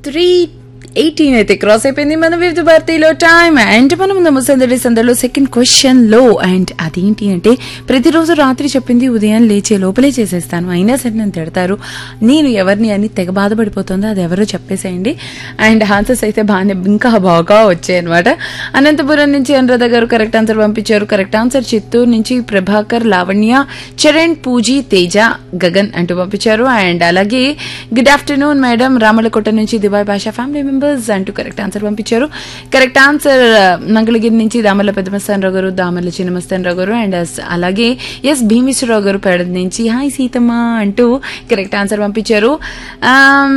three eighteen అయితే cross అయిపోయింది మన వివిధ భారతీలో టైం అండ్ మనం ముందు సందడి సందడిలో సెకండ్ క్వశ్చన్ లో అండ్ అదేంటి అంటే ప్రతిరోజు రాత్రి చెప్పింది ఉదయం లేచే లోపలే చేసేస్తాను అయినా సరే నన్ను తిడతారు నేను ఎవరిని అని తెగ బాధపడిపోతుందో అది ఎవరో చెప్పేసేయండి అండ్ ఆన్సర్స్ అయితే బాగానే ఇంకా బాగా వచ్చాయి అనమాట అనంతపురం నుంచి అనురాధ గారు కరెక్ట్ ఆన్సర్ పంపించారు కరెక్ట్ ఆన్సర్ చిత్తూరు నుంచి ప్రభాకర్ లావణ్య చరణ్ పూజీ తేజ గగన్ అంటూ పంపించారు అండ్ అలాగే గుడ్ ఆఫ్టర్నూన్ మేడం రామలకోట నుంచి దుబాయ్ భాషా ఫ్యామిలీ మెంబర్స్ అంటూ కరెక్ట్ ఆన్సర్ పంపించారు కరెక్ట్ ఆన్సర్ మంగళగిరి నుంచి దామర్ల పెద్దమస్తానరావు గారు దామర్ల చిన్నమస్తానరావు గారు అండ్ అలాగే ఎస్ భీమేశ్వరరావు గారు పేడ నుంచి హాయ్ సీతమ్మ అంటూ కరెక్ట్ ఆన్సర్ పంపించారు ఆమ్,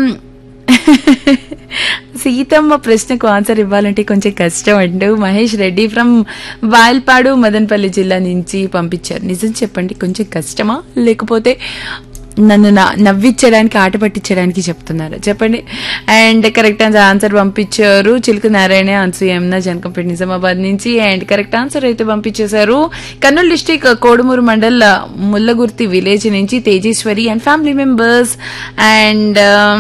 సీతమ్మ ప్రశ్నకు ఆన్సర్ ఇవ్వాలంటే కొంచెం కష్టం అంటూ మహేష్ రెడ్డి ఫ్రమ్ వాల్పాడు మదన్పల్లి జిల్లా నుంచి పంపించారు నిజం చెప్పండి కొంచెం కష్టమా లేకపోతే నన్ను నా- నవ్వించడానికి ఆట పట్టించడానికి చెప్తున్నారు చెప్పండి అండ్ కరెక్ట్ ఆన్సర్ పంపించారు చిలుక నారాయణ అనసూయ యమున జనకంపేట నిజామాబాద్ నుంచి అండ్ కరెక్ట్ ఆన్సర్ అయితే పంపించేశారు కర్నూలు డిస్టిక్ కోడుమూరు మండల్ ముల్లగుర్తి విలేజ్ నుంచి Tejeswari and family members and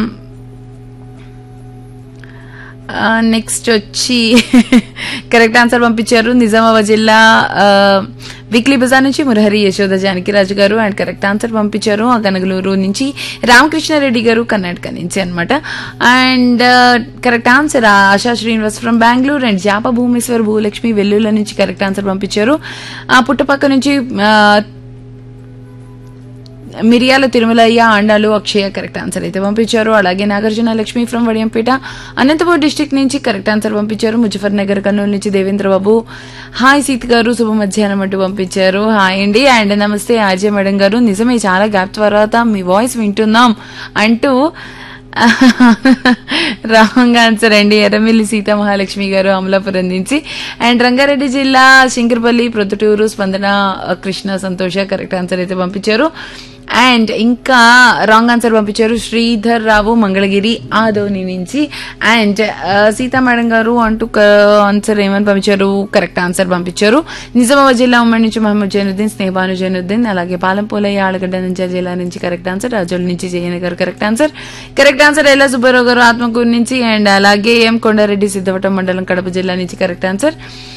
next వచ్చి కరెక్ట్ ఆన్సర్ పంపించారు నిజామాబాద్ జిల్లా ఆ, వీక్లీ బజార్ నుంచి మురహరి యశోద జానకిరాజు గారు అండ్ కరెక్ట్ ఆన్సర్ పంపించారు ఆ గనగలూరు నుంచి రామకృష్ణారెడ్డి గారు కర్ణాటక నుంచి అన్నమాట and correct answer Asha Srinivas from Bengaluru and Japa Bhumeshwar Bhulakshmi Vellula నుంచి కరెక్ట్ ఆన్సర్ పంపించారు ఆ పుట్టపక్క నుంచి ఆ, మిరియాల తిరుమలయ్య ఆండాలు అక్షయ కరెక్ట్ ఆన్సర్ అయితే పంపించారు అలాగే నాగార్జున లక్ష్మి ఫ్రమ్ వడియంపేట అనంతపూర్ డిస్టిక్ నుంచి కరెక్ట్ ఆన్సర్ పంపించారు ముజఫర్ నగర్ కర్నూలు నుంచి దేవేంద్ర బాబు హాయ్ సీత్ గారు శుభ మధ్యాహ్నం అంటూ పంపించారు హాయ్ అండి అండ్ నమస్తే ఆర్జే మేడం గారు నిజమే చాలా గ్యాప్ తర్వాత మీ వాయిస్ వింటున్నాం అంటూ రాంగ్ ఆన్సర్ అండి ఎర్రమిల్లి సీతా మహాలక్ష్మి గారు అమలాపురం నుంచి అండ్ రంగారెడ్డి జిల్లా శంకరపల్లి ప్రొద్దుటూరు స్పందన కృష్ణ సంతోష కరెక్ట్ ఆన్సర్ అయితే పంపించారు అండ్ ఇంకా రాంగ్ ఆన్సర్ పంపించారు శ్రీధర్ రావు మంగళగిరి ఆదోని నుంచి అండ్ సీతా మేడం గారు అంటూ ఆన్సర్ ఏమని పంపించారు కరెక్ట్ ఆన్సర్ పంపించారు నిజామాబాద్ జిల్లా ఉమ్మడి నుంచి మహమ్మద్ జైనుద్దీన్ స్నేహాను జైనుద్దీన్ అలాగే పాలంపోలయ్య ఆలగడ్డ నుంచి జిల్లా నుంచి కరెక్ట్ ఆన్సర్ రాజోల్ నుంచి జయన గారు కరెక్ట్ ఆన్సర్ కరెక్ట్ ఆన్సర్ ఎల్లా సుబ్బారావు గారు ఆత్మకూరు నుంచి అండ్ అలాగే ఎం కొండారెడ్డి సిద్ధవటం మండలం కడప జిల్లా నుంచి కరెక్ట్ ఆన్సర్